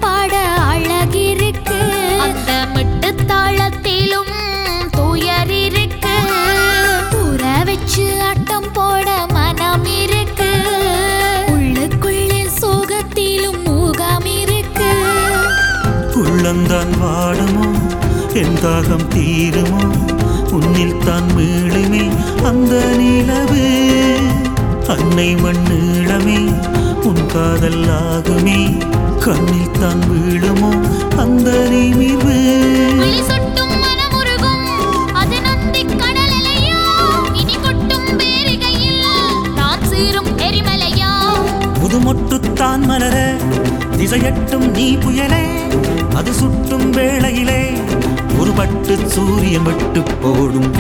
பாட அழகிருக்கு அந்த மிட்டு தாளத்திலும் துயர் இருக்கு ஊற வச்சு ஆட்டம் போட மனம் இருக்கு உள்ளுக்குள்ளே சோகத்திலும் மூகம் இருக்கு உள்ளந்தான் வாடுமோ என் தாகம் தீருமோ உன்னில் தான் மீளுமே அந்த நிலவு அன்னை மண்ணீளமே உன் காதல் ஆகுமே கண்ணில் தான் வீழுமோ அந்த நிமிர்வு விழி சுட்டும் மனமுருகும் அது நந்திக் கடலலையா இனி கொட்டும் பேரிகையில் தான் சீரும் எரிமலையா புதுமொட்டுத்தான் மலர திசையட்டும் நீ புயலே அது சுட்டும் வேளையிலே ஒரு பட்டு சூரியன் விட்டு போடும்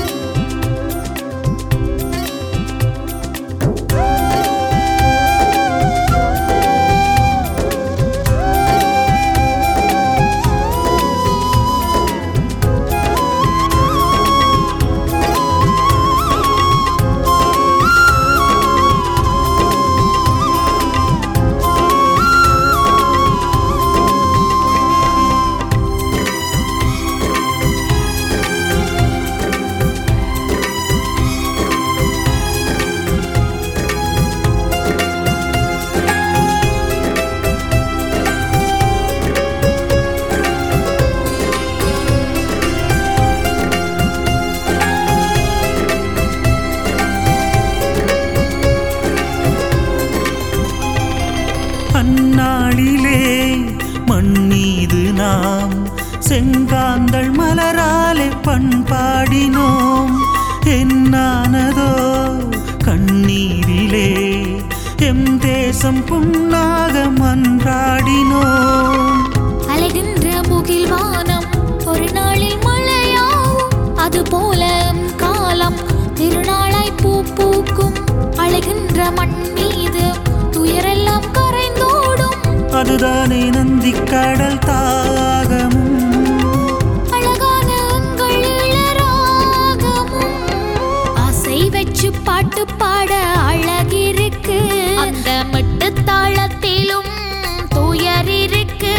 அந்நாளிலே மண் மீது நாம் செங்காந்தள் மலராலே பண்பாடினோம் என்னானதோ கண்ணீரிலே எம் தேசம் புண்ணாக மன்றாடினோம் அலைகின்ற முகில் வானம் ஒரு நாளில் மழையாகும் அது போல எம் காலம் திருநாளாய் பூ பூக்கும் அலைகின்ற மண் மீது துயரெல்லாம் கரைந்தோடும் அதுதானே நந்தி கடல் தாகமும் அழகான உங்கள் இளராகமும் ஆசை வச்சு பாட்டு பாட அழகிருக்கு அந்த மிட்டு தாளத்திலும் துயர் இருக்கு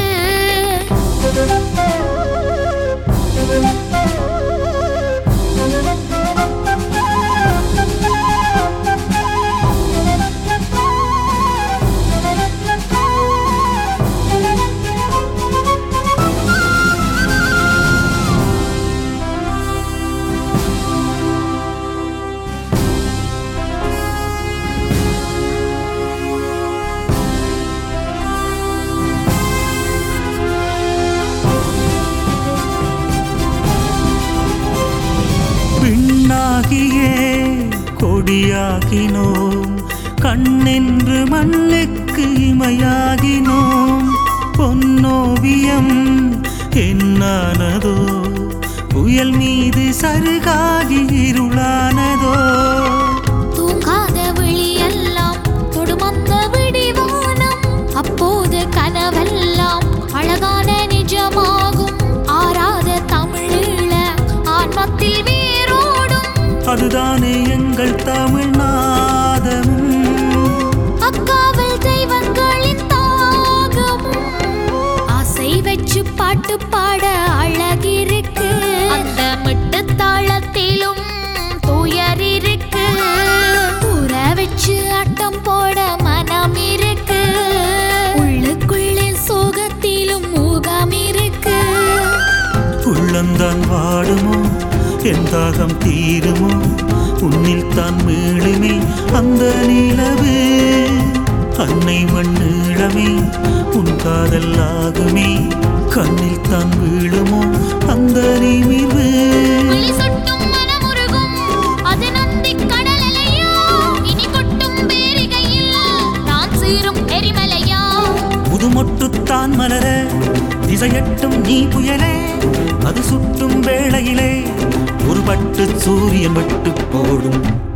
விண்ணாகியே கொடியாகினோம் கண்ணென்று மண்ணுக்கு இமையாகினோம் பொன்னோவியம் என்னானதோ புயல் மீது சருகாகி இருளானதோ தூங்காத விழியெல்லாம் தொடுமந்த விடிவானம் அப்போது கனவெல்லாம் அழகான நிஜமாகும் ஆறாத தமிழீழ ஆன்மத்தில் வேரோடும் அதுதானே எங்கள் தமிழ்நாதமும் அக்காவல் தெய்வங்களின் தாகமும் ஆசை வச்சு பாட்டு பாட அழகிருக்கு அந்த மிட்டு தாளத்திலும் துயர் இருக்கு ஊற வச்சு ஆட்டம் போட மனம் இருக்கு உள்ளுக்குள்ளே சோகத்திலும் மூகம் இருக்கு உள்ளந்தான் வாடுமோ என் தாகம் தீருமோ உன்னில் தான் மீளுமே அந்த நிலவு அன்னை மண்ணீழமே உன் காதல் ஆகுமே கண்ணில் தான் வீழுமோ அந்த நிமிர்வு விழி சுட்டும் மனமுருகும் அது நந்திக் கடலலையா இனி கொட்டும் பேரிகையில் நான் சீரும் எரிமலையா புதுமொட்டுத்தான் மலர திசையட்டும் நீ புயலே அது சுட்டும் வேளையிலே ஒரு பட்டு சூரியன் விட்டு போடும்